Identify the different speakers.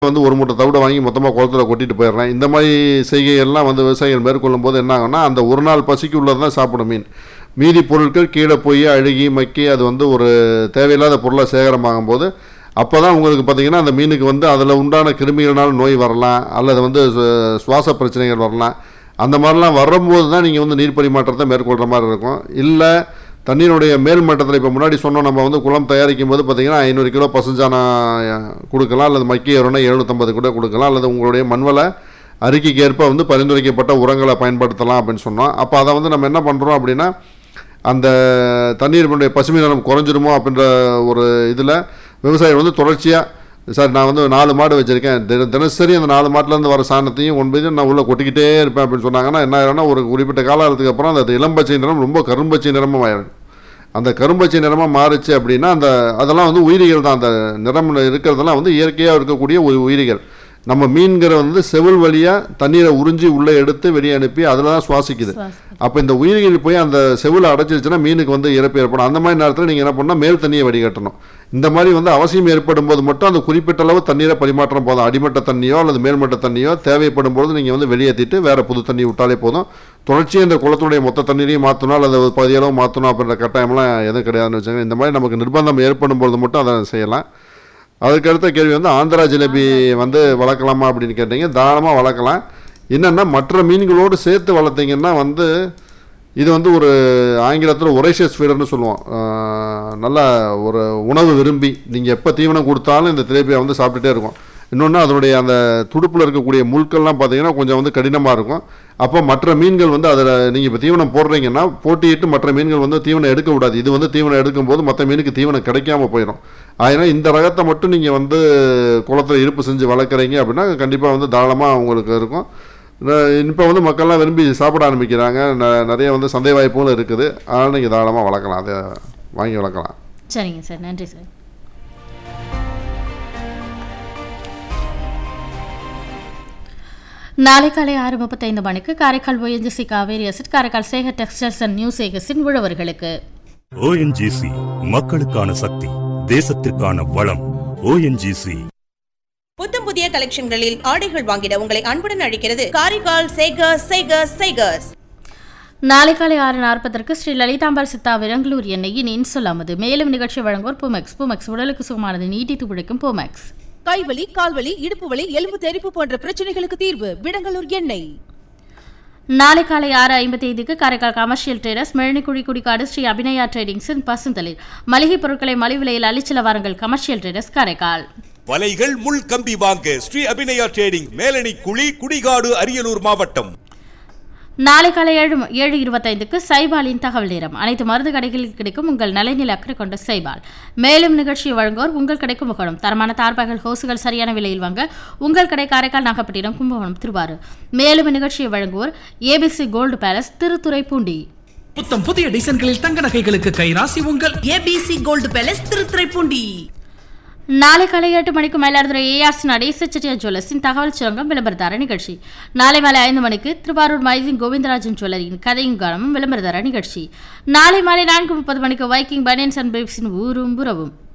Speaker 1: வந்து ஒரு மூட்டை தவிட வாங்கி மொத்தமாக குளத்துல கொட்டிட்டு போயிடுறேன் இந்த மாதிரி செய்கைகள்லாம் வந்து விவசாயிகள் மேற்கொள்ளும் போது என்ன ஆகும்னா அந்த ஒரு நாள் பசிக்கு உள்ளது தான் சாப்பிடும் மீன் மீதி பொருட்கள் கீழே போய் அழுகி மக்கி அது வந்து ஒரு தேவையில்லாத பொருளாக சேகரமாகும் போது அப்போ தான் உங்களுக்கு பார்த்தீங்கன்னா அந்த மீனுக்கு வந்து அதில் உண்டான கிருமிகள்னால நோய் வரலாம் அல்லது வந்து சு- சுவாச பிரச்சனைகள் வரலாம் அந்த மாதிரிலாம் வரும்போது தான் நீங்கள் வந்து நீர் பரிமாற்றத்தை மேற்கொள்கிற மாதிரி இருக்கும் இல்லை தண்ணீருடைய மேல் மட்டத்தில் இப்போ முன்னாடி சொன்னோம் நம்ம வந்து குளம் தயாரிக்கும் போது பார்த்தீங்கன்னா ஐநூறு கிலோ பசுஞ்சாணம் அஹ், கொடுக்கலாம் அல்லது மக்கிய உரம்னா எழுநூற்றம்பது கூட கொடுக்கலாம் அல்லது உங்களுடைய மண்வள அறிக்கைக்கு ஏற்ப வந்து பரிந்துரைக்கப்பட்ட உரங்களை பயன்படுத்தலாம் அப்படின்னு சொன்னோம் அப்போ அதை வந்து நம்ம என்ன பண்ணுறோம் அப்படின்னா அந்த தண்ணீர் பசுமை நிலம் குறைஞ்சிருமோ அப்படின்ற ஒரு இதில் விவசாயிகள் வந்து தொடர்ச்சியாக சார் நான் வந்து நாலு மாடு வச்சுருக்கேன் தின தினசரி அந்த நாலு மாட்டிலேருந்து வர சாணத்தையும் கொண்டு போய் நான் உள்ளே கொட்டிக்கிட்டே இருப்பேன் அப்படின்னு சொன்னாங்கன்னா என்ன ஆயிரும்னா ஒரு குறிப்பிட்ட காலத்துக்கு அப்புறம் அந்த இளம்பச்சை நிறம் ரொம்ப கரும்பச்சை நிறமும் ஆயிடும் அந்த கரும்பச்சை நிறமாக மாறுச்சு அப்படின்னா அந்த அதெல்லாம் வந்து உயிரிகள் தான் அந்த நிறம் இருக்கிறதெல்லாம் வந்து இயற்கையாக இருக்கக்கூடிய ஒரு உயிரிகள் நம்ம மீன்கிற வந்து செவில் வழியாக தண்ணீரை உறிஞ்சி உள்ளே எடுத்து வெளியே அனுப்பி அதில் தான் சுவாசிக்குது அப்போ இந்த உயிரிகள் போய் அந்த செவில் அடைச்சிருச்சுன்னா மீனுக்கு வந்து இறப்பு ஏற்படும் அந்த மாதிரி நேரத்தில் நீங்கள் என்ன பண்ணால் மேல் தண்ணியை வடிகட்டணும் இந்த மாதிரி வந்து அவசியம் ஏற்படும் போது மட்டும் அந்த குறிப்பிட்ட அளவு தண்ணீரை பரிமாற்றம் போதும் அடிமட்ட தண்ணியோ அல்லது மேல்மட்ட தண்ணியோ தேவைப்படும் போது நீங்கள் வந்து வெளியேற்றிட்டு வேறு புது தண்ணி விட்டாலே போதும் தொடர்ச்சியாக இந்த குளத்துடைய மொத்த தண்ணீரையும் மாற்றணும் அல்லது ஒரு பகுதியளவு மாற்றணும் அப்படின்ற கட்டாயம்லாம் எதுவும் கிடையாதுன்னு வச்சுக்கோங்க இந்த மாதிரி நமக்கு நிர்பந்தம் ஏற்படும் பொழுது மட்டும் அதை செய்யலாம் அதுக்கு அடுத்த கேள்வி வந்து ஆந்திரா ஜிலேபி வந்து வளர்க்கலாமா அப்படின்னு கேட்டீங்க தாராளமாக வளர்க்கலாம் என்னென்னா மற்ற மீன்களோடு சேர்த்து வளர்த்தீங்கன்னா வந்து இது வந்து ஒரு ஆங்கிலத்தில் ஒரேஷியஸ் ஃபீடர்னு சொல்லுவோம் ஆஹ் நல்ல ஒரு உணவு விரும்பி நீங்கள் எப்போ தீவனம் கொடுத்தாலும் இந்த திலேபியா வந்து சாப்பிட்டுட்டே இருக்கும் இன்னொன்று அதனுடைய அந்த துடுப்பில் இருக்கக்கூடிய முட்கள்லாம் பார்த்தீங்கன்னா கொஞ்சம் வந்து கடினமாக இருக்கும் அப்போ மற்ற மீன்கள் வந்து அதில் நீங்கள் இப்போ தீவனம் போடுறீங்கன்னா போட்டியிட்டு மற்ற மீன்கள் வந்து தீவனம் எடுக்க விடாது இது வந்து தீவனம் எடுக்கும்போது மற்ற மீனுக்கு தீவனம் கிடைக்காம போயிடும் அதனால் இந்த ரகத்தை மட்டும் நீங்கள் வந்து குளத்தில் இருப்பு செஞ்சு வளர்க்குறீங்க அப்படின்னா கண்டிப்பாக வந்து தாராளமாக உங்களுக்கு இருக்கும் இப்போ வந்து மக்கள்லாம் விரும்பி சாப்பிட ஆரம்பிக்கிறாங்க ந- நிறைய வந்து சந்தை வாய்ப்புகளும் இருக்குது அதனால் நீங்கள் தாராளமாக வளர்க்கலாம் அதை வாங்கி வளர்க்கலாம்
Speaker 2: சரிங்க சார் நன்றி சார் நாளை காலை ஆறு முப்பத்தைந்து மணிக்கு Karaikal ONGC Kaveri asset Karaikal Sekar textiles and new சேகர்ஸின் உழவர்களுக்கு
Speaker 3: ஓஎன்ஜிசி மக்களுக்கான சக்தி தேசத்திற்கான வளம் ஓஎன்ஜிசி
Speaker 4: புத்தம் புதிய கலெக்ஷன்களில் ஆடைகள் வாங்கிட உங்களை அன்புடன் அழைக்கிறது காரைக்கால் சேகர்ஸ் சேகர்ஸ் சேகர்ஸ்
Speaker 2: நாளை காலை ஆறு நாற்பதற்கு ஸ்ரீ லலிதாம்பாள் சித்தா விரங்களூர் எண்ணெயின் இன்சொல்லாமது மேலும் நிகழ்ச்சி வழங்குவோர் பூமெக்ஸ் பூமெக்ஸ் உடலுக்கு சுகமானது நீட்டித்து பிடிக்கும் பூமெக்ஸ்
Speaker 5: கைவலி கால்வலி இடுப்பு வலி எலும்பு தெறிப்பு போன்ற பிரச்சனைகளுக்கு தீர்வு விடங்கலூர் எண்ணெய்
Speaker 2: நாளை காலை ஆறு ஐம்பத்தி ஐந்துக்கு காரைக்கால் கமர்ஷியல் ட்ரேடர்ஸ் மெழனிக்குழி குடிக்காடு ஸ்ரீ அபிநயா ட்ரேடிங்ஸின் பசுந்தளிர் மளிகை பொருட்களை மலிவு விலையில் அளிச்சல வாருங்கள் கமர்ஷியல் ட்ரேடர்ஸ் காரைக்கால்
Speaker 6: வலைகள் முள் கம்பி வாங்க ஸ்ரீ அபிநயா ட்ரேடிங் மேலணி குழி குடிகாடு அரியலூர் மாவட்டம்
Speaker 2: நாளை காலை ஏழு ஏழு இருபத்தைந்துக்கு சைபாலின் தகவல் நேரம் அனைத்து மருந்து கடைகளில் கிடைக்கும் உங்கள் நலைநிலை அக்கறை கொண்ட சைபால் மேலும் நிகழ்ச்சியை வழங்குவோர் உங்கள் கடைக்கு முகணும் தரமான தார்பாய்கள் ஹோசுகள் சரியான விலையில் வாங்க உங்கள் கடை காரைக்கால் நாகப்பட்டினம் கும்பகோணம் திருவாரூர் மேலும் நிகழ்ச்சியை வழங்குவோர் ஏபிசி கோல்டு பேலஸ் திருத்துறைப்பூண்டி
Speaker 7: புத்தம் புதிய டிசைன்களில் தங்க நகைகளுக்கு கைராசி உங்கள்
Speaker 5: ஏபிசி கோல்டு பேலஸ் திருத்துறைப்பூண்டி
Speaker 2: நாளை காலை எட்டு மணிக்கு மயிலாடுதுறை ஏஆர்சி நடேச செட்டியார் ஜுவல்லர்ஸின் தகவல் சுரங்கம் விளம்பரதார நிகழ்ச்சி நாளை மாலை ஐந்து மணிக்கு திருவாரூர் மைதீன் கோவிந்தராஜன் ஜுவல்லரியின் கதையும் காலமும் விளம்பரதார நிகழ்ச்சி நாளை மாலை நான்கு முப்பது மணிக்கு வைக்கிங் பனியன்ஸ் அண்ட் பேப்ஸின் ஊரும் புறவும்